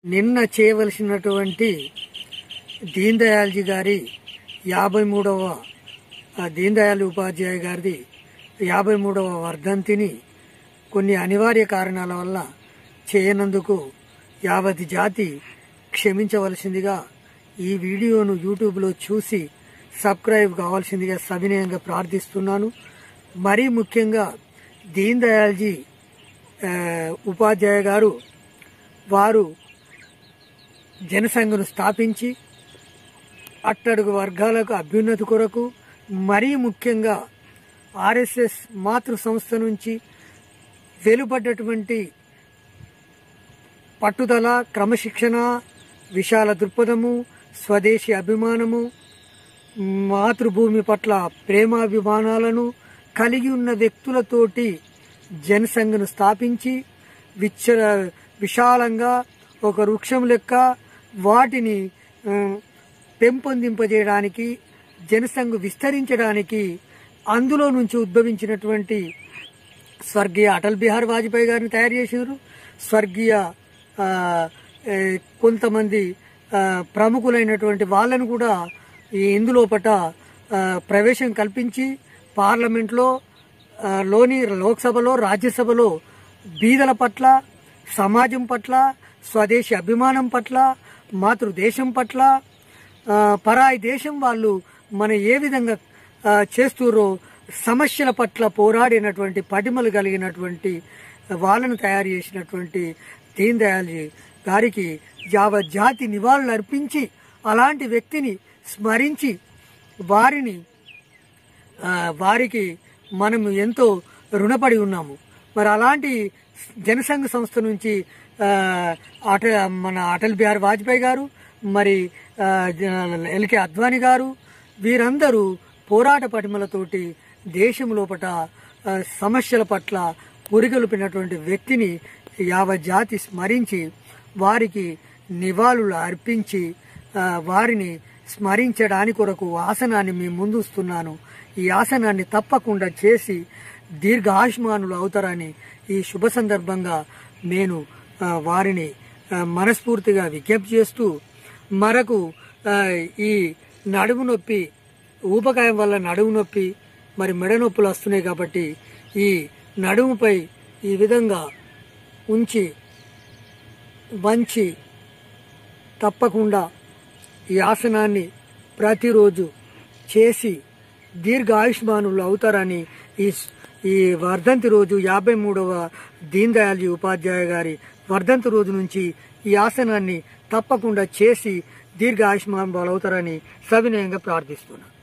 నిన్న చేయవలసినటువంటి దీన్ దయాల్జీ గారి యాభై మూడవ ఆ, దీన్ దయాళ్ ఉపాధ్యాయ గారిది యాభై మూడవ వర్ధంతిని కొన్ని అనివార్య కారణాల వల్ల చేయనందుకు యావతి జాతి క్షమించవలసిందిగా ఈ వీడియోను యూట్యూబ్లో చూసి సబ్స్క్రైబ్ కావాల్సిందిగా సవినయంగా ప్రార్థిస్తున్నాను మరీ ముఖ్యంగా దీన్ దయాల్జీ ఆ, ఉపాధ్యాయ గారు వారు జనసంఘను స్థాపించి అట్టడుగు వర్గాలకు అభ్యున్నతి కొరకు మరీ ముఖ్యంగా ఆర్ఎస్ఎస్ మాతృ సంస్థ నుంచి వెలుపడ్డటువంటి పట్టుదల క్రమశిక్షణ విశాల దృక్పథము స్వదేశీ అభిమానము మాతృభూమి పట్ల ప్రేమాభిమానాలను కలిగి ఉన్న వ్యక్తులతోటి జనసంఘను స్థాపించి విచ్చ విశాలంగా ఒక వృక్షం లెక్క వాటిని ఆ, పెంపొందింపజేయడానికి జనసంఘ్ విస్తరించడానికి అందులో నుంచి ఉద్భవించినటువంటి స్వర్గీయ అటల్ బిహారీ వాజ్పేయి గారిని తయారు చేశారు స్వర్గీయ ఆ, ఏ, కొంతమంది ఆ, ప్రముఖులైనటువంటి వాళ్ళను కూడా ఈ ఇందులోపట ఆ, ప్రవేశం కల్పించి పార్లమెంట్లో ఆ, లోని లోక్సభలో రాజ్యసభలో బీదల పట్ల సమాజం పట్ల స్వదేశీ అభిమానం పట్ల మాతృదేశం పట్ల ఆ, పరాయి దేశం వాళ్ళు మన ఏ విధంగా ఆ, చేస్తుర్రో సమస్యల పట్ల పోరాడినటువంటి పటిమలు కలిగినటువంటి వాళ్ళను తయారు చేసినటువంటి దీన్ దయాల్జీ గారికి యావత్ జాతి నివాళులు అర్పించి అలాంటి వ్యక్తిని స్మరించి వారిని ఆ, వారికి మనం ఎంతో రుణపడి ఉన్నాము మరి అలాంటి జనసంఘ సంస్థ నుంచి ఆ, అట మన అటల్ బిహారీ వాజ్పేయి గారు మరి ఆ, జ- ఎల్కే అద్వానీ గారు వీరందరూ పోరాట పటిమలతోటి దేశం లోపట ఆ, సమస్యల పట్ల పురిగొల్పినటువంటి వ్యక్తిని యావత్ జాతి స్మరించి వారికి నివాళులు అర్పించి ఆ, వారిని స్మరించడానికి కొరకు ఆసనాన్ని మీ ముందుస్తున్నాను ఈ ఆసనాన్ని తప్పకుండా చేసి దీర్ఘ ఆయుష్మానులు అవుతారని ఈ శుభ సందర్భంగా నేను ఆ, వారిని ఆ, మనస్ఫూర్తిగా విజ్ఞప్తి చేస్తూ మరకు ఆ, ఈ నడుము నొప్పి ఊబకాయం వల్ల నడుము నొప్పి మరి మెడ నొప్పులు వస్తున్నాయి కాబట్టి ఈ నడుముపై ఈ విధంగా ఉంచి వంచి తప్పకుండా ఈ ఆసనాన్ని ప్రతిరోజు చేసి దీర్ఘ ఆయుష్మానులు అవుతారని ఈ ఈ వర్ధంతి రోజు యాభై మూడవ దీన్ దయాల్జీ ఉపాధ్యాయ గారి వర్ధంతి రోజు నుంచి ఈ ఆసనాన్ని తప్పకుండా చేసి దీర్ఘ ఆయుష్మానులు అవుతారని సవినయంగా ప్రార్థిస్తున్నాను